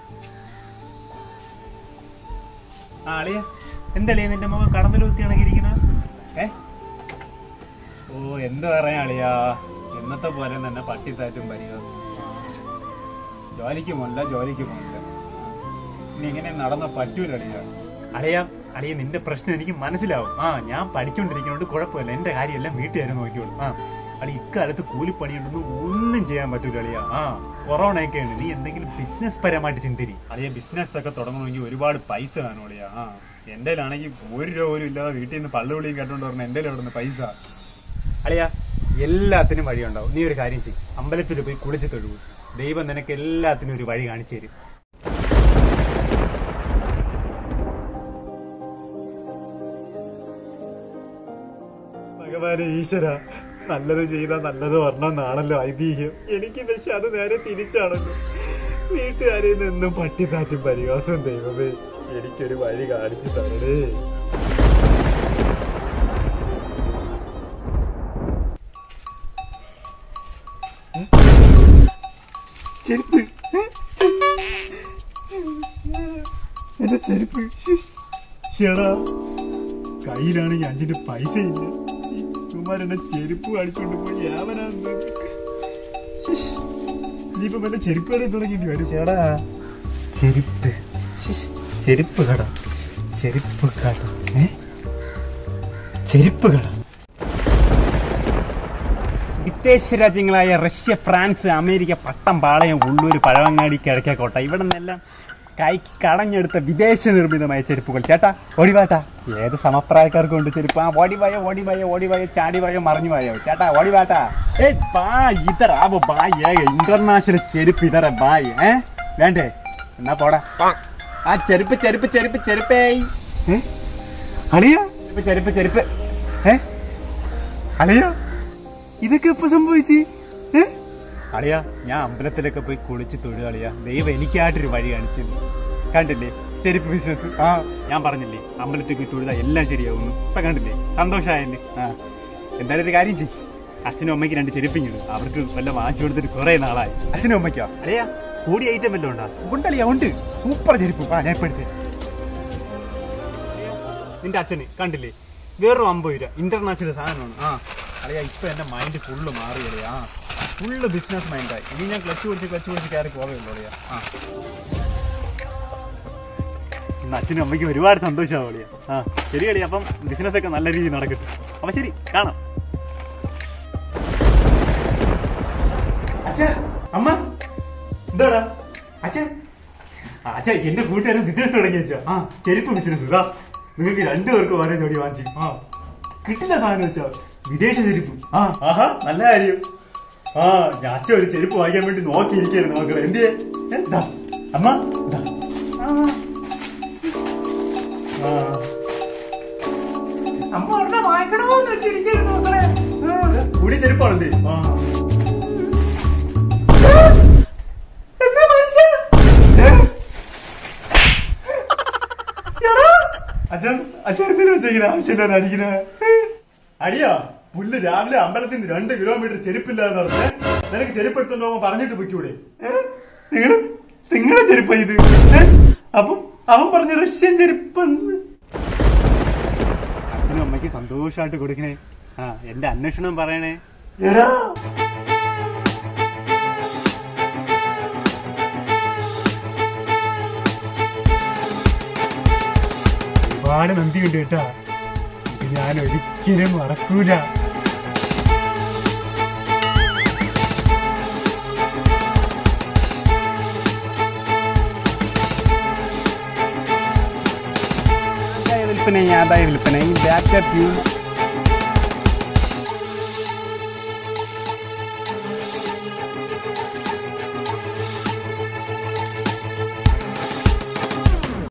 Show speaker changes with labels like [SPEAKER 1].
[SPEAKER 1] ആ അളിയ എന്തളിയ നിന്റെ മുഖം കടന്നൽ കുത്തിയാണെങ്കിൽ ഏ ഓ എന്ത് പറയാ അളിയാ എന്നത്തെ പോലെ തന്നെ പട്ടിത്താറ്റും പരിഹാസം ജോലിക്ക് പോല്ല ജോലിക്ക് പോല്ല ഇനി ഇങ്ങനെ നടന്ന പറ്റൂല അളിയ അളിയ അളിയ നിന്റെ പ്രശ്നം എനിക്ക് മനസ്സിലാവും ആ ഞാൻ പഠിച്ചോണ്ടിരിക്കുന്നോണ്ട് കുഴപ്പമില്ല എന്റെ കാര്യമെല്ലാം വീട്ടുകാരെ നോക്കിയോളൂ ആ അളി ഇക്കാലത്ത് കൂലിപ്പണിയുണ്ടെന്ന് ഒന്നും ചെയ്യാൻ പറ്റൂല അളിയ ആ കൊറോണയൊക്കെയാണ് നീ എന്തെങ്കിലും ബിസിനസ് പരമായിട്ട് ചിന്തിരി അളിയ ബിസിനസ് ഒക്കെ തുടങ്ങണമെങ്കിൽ ഒരുപാട് പൈസ വേണം അളിയ ആ എന്റെ ആണെങ്കിൽ ഒരു രൂപ പോലും ഇല്ലാതെ വീട്ടിൽ നിന്ന് പള്ളുവിളിയും കേട്ടോണ്ട് പറഞ്ഞ എന്റെ അവിടെ നിന്ന് പൈസ അളിയ എല്ലാത്തിനും വഴിയുണ്ടാവും നീ ഒരു കാര്യം ചെയ്യും അമ്പലത്തിൽ പോയി കുളിച്ച് തൊഴുകൂ ദൈവം നിനക്ക് എല്ലാത്തിനും ഒരു വഴി കാണിച്ചു തരും ഭഗവാനെ ഈശ്വര നല്ലത് ചെയ്താൽ നല്ലത് വരണമെന്നാണല്ലോ ഐതിഹ്യം എനിക്ക് പക്ഷെ അത് നേരെ തിരിച്ചാണല്ലോ വീട്ടുകാരിൽ നിന്നും പട്ടിത്താറ്റും പരിഹാസവും ദൈവമേ എനിക്കൊരു വഴി കാണിച്ചു തരണേ ചെരുപ്പ് ഏ? എന്റെ ചെരുപ്പ് ഷേടാ കയ്യിലാണെങ്കിൽ അഞ്ചിന്റെ പൈസ ഇല്ല കുമാരന്റെ ചെരുപ്പ് കാണിച്ചോണ്ട് പോയി യാവനാ ഇനിയിപ്പോ വല്ല ചെരുപ്പ് കട തുടങ്ങിയിട്ട് വരും ചേടാ ചെരുപ്പ് ശ്ശ്. ചെരുപ്പ് കട ചെരുപ്പ് കട ഏ ചെരുപ്പ് കട വിദേശ രാജ്യങ്ങളായ Russia France America Pattom Palayam Ulloor Pazhavangadi Kizhakkekotta ഇവിടെ നിന്നെല്ലാം കൈക്ക് കടഞ്ഞെടുത്ത വിദേശ നിർമ്മിതമായ ചെരുപ്പുകൾ ചേട്ടാ ഓടിവാട്ടാ ഏത് സമപ്രായക്കാർക്കും ഉണ്ട് ചെരുപ്പ് ആ ഓടിവായോ ഓടിവായോ ഓടിവായോ ചാടിവായോ മറിഞ്ഞുവായോ ചേട്ടാ ഓടിവാട്ടാ ഏ ബാ ഇതർ ആവോ ബായ് ഏ ഇന്റർനാഷണൽ ചെരുപ്പ് ഇതറ ബായ് ഏ വേണ്ടേ എന്നാ പോടാ ആ ചെരുപ്പ് ചെരുപ്പ് ചെരുപ്പ് ചെരുപ്പേ ഏ അളിയ ചെരുപ്പ് ചെരുപ്പ് ചെരുപ്പ് ഏ അളിയോ ഇതൊക്കെ എപ്പോ സംഭവിച്ചു അളിയാ ഞാൻ അമ്പലത്തിലൊക്കെ പോയി കുളിച്ച് തൊഴുക അളിയാ ദൈവം എനിക്കായിട്ടൊരു വഴി കാണിച്ചു കണ്ടില്ലേ ചെരുപ്പ് ബിസിനസ് ആ ഞാൻ പറഞ്ഞില്ലേ അമ്പലത്തിൽ പോയി തൊഴുത എല്ലാം ശരിയാവുന്നു ഇപ്പൊ കണ്ടില്ലേ സന്തോഷമായല്ലേ ആ എന്തായാലും ഒരു കാര്യം ചെയ്യും അച്ഛനും അമ്മയ്ക്ക് രണ്ട് ചെരുപ്പിങ്ങുണ്ട് അവർക്ക് വല്ല വാങ്ങിച്ചു കൊടുത്തിട്ട് കുറെ നാളായി അച്ഛനും അമ്മയ്ക്കോ അളിയാ കൂടി ഐറ്റം വല്ലതും ഉണ്ടാ ഉണ്ടളിയാ ഉണ്ട് സൂപ്പർ ചെരുപ്പ് ആ ഞാൻ ഇപ്പൊ എടുത്തേ നിന്റെ അച്ഛന് കണ്ടില്ലേ വേറൊരു അമ്പത് രൂപ ഇന്റർനാഷണൽ സാധനമാണ് ആ അറിയാ ഇപ്പൊ എന്റെ മൈൻഡ് ഫുള്ള് മാറിയല്ലേ ആ ഫുള്ള് ബിസിനസ് മൈൻഡായി ഇനി ഞാൻ ക്ലച്ച് പിടിച്ച് ക്ലച്ച് പിടിച്ച് കയറി പോവുകയുള്ളൂ അറിയാ ആ ഇന്ന് അച്ഛനും അമ്മയ്ക്കും ഒരുപാട് സന്തോഷമാവും അളിയാ ആ ശരി കളി അപ്പം ബിസിനസ് ഒക്കെ നല്ല രീതിയിൽ നടക്കട്ടെ അപ്പൊ ശരി കാണാം അച്ഛാ അമ്മ എന്താടാ അച്ഛൻ അച്ഛാ എന്റെ കൂട്ടുകാരൻ ബിസിനസ് തുടങ്ങി വെച്ചാ ആ ചെരുപ്പ് ബിസിനസ് ഇതാ നിങ്ങൾക്ക് രണ്ടുപേർക്ക് ഓരോ ജോഡി വാങ്ങിച്ചു ആ കിട്ടില്ല സാധനം വെച്ചാ വിദേശ ചെരുപ്പ് ആ ആഹാ നല്ല കാര്യം ആ ഞാൻ അച്ഛൻ ഒരു ചെരുപ്പ് വാങ്ങിക്കാൻ വേണ്ടി നോക്കിയിരിക്കുന്നു മക്കളെ എന്തിയെ ഏ, ദാ, അമ്മ ദാ. ആ. ആ. അമ്മ ഒരെണ്ണം വാങ്ങിക്കണോന്ന് വെച്ചിരിക്കുന്നു മക്കളെ ആ. കൂടി ചെരുപ്പാണെന്തേ ആ എന്നാ മനുഷ്യ ഏ? അച്ഛൻ അച്ഛൻ എന്തിനാ വെച്ചിങ്ങനെ ആവശ്യമില്ലാതെ അടിക്കണേ അടിയാ പുല്ല് രാവിലെ അമ്പലത്തിൽ നിന്ന് രണ്ട് കിലോമീറ്റർ ചെരുപ്പില്ലാതെ നടന്നേ നിനക്ക് ചെരുപ്പ് എടുത്തോണ്ട് പോകുമ്പോ പറഞ്ഞിട്ട് പൊയ്ക്കൂടെ നിങ്ങള് നിങ്ങളെ ചെരുപ്പ ഇത് ഏ? അപ്പം അവൻ പറഞ്ഞ റഷ്യൻ ചെരുപ്പ് അച്ഛനും അമ്മയ്ക്ക് സന്തോഷമായിട്ട് കൊടുക്കണേ ആ എന്റെ അന്വേഷണം പറയണേ എടാ ഒരുപാട് നന്ദിയുണ്ട് കേട്ടാ ഇത് ഞാൻ ഒരിക്കലും മറക്കൂല വിൽപ്പന ആദായ വിൽപ്പന ഈ ബാക്കപ്പ് യൂസ്